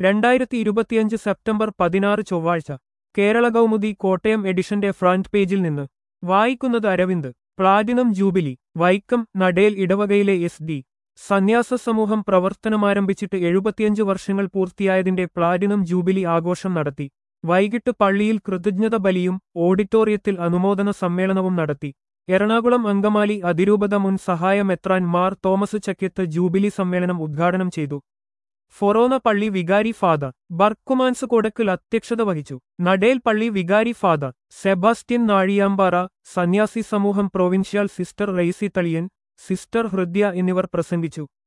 രണ്ടായിരത്തി ഇരുപത്തിയഞ്ച് സെപ്റ്റംബർ പതിനാറ് ചൊവ്വാഴ്ച കേരള കൗമുദി കോട്ടയം എഡിഷന്റെ ഫ്രണ്ട് പേജിൽ നിന്ന് വായിക്കുന്നത് അരവിന്ദ് പ്ലാറ്റിനം ജൂബിലി വൈക്കം നടേൽ ഇടവകയിലെ എസ് ഡി സന്യാസ സമൂഹം പ്രവർത്തനമാരംഭിച്ചിട്ട് എഴുപത്തിയഞ്ച് വർഷങ്ങൾ പൂർത്തിയായതിന്റെ പ്ലാറ്റിനം ജൂബിലി ആഘോഷം നടത്തി വൈകിട്ട് പള്ളിയിൽ കൃതജ്ഞത ബലിയും ഓഡിറ്റോറിയത്തിൽ അനുമോദന സമ്മേളനവും നടത്തി എറണാകുളം അങ്കമാലി അതിരൂപത മുൻ സഹായ മെത്രാൻ മാർ തോമസ് ചക്യത്ത് ജൂബിലി സമ്മേളനം ഉദ്ഘാടനം ചെയ്തു ഫൊറോന പള്ളി വികാരി ഫാദർ ബർക്കുമാൻസ് കൊടക്കിൽ അധ്യക്ഷത വഹിച്ചു നടേൽ പള്ളി വികാരി ഫാദർ സെബാസ്റ്റ്യൻ നാഴിയാമ്പാറ സന്യാസി സമൂഹം provincial sister Raisy Thaliyan sister Hridya എന്നിവർ പ്രസംഗിച്ചു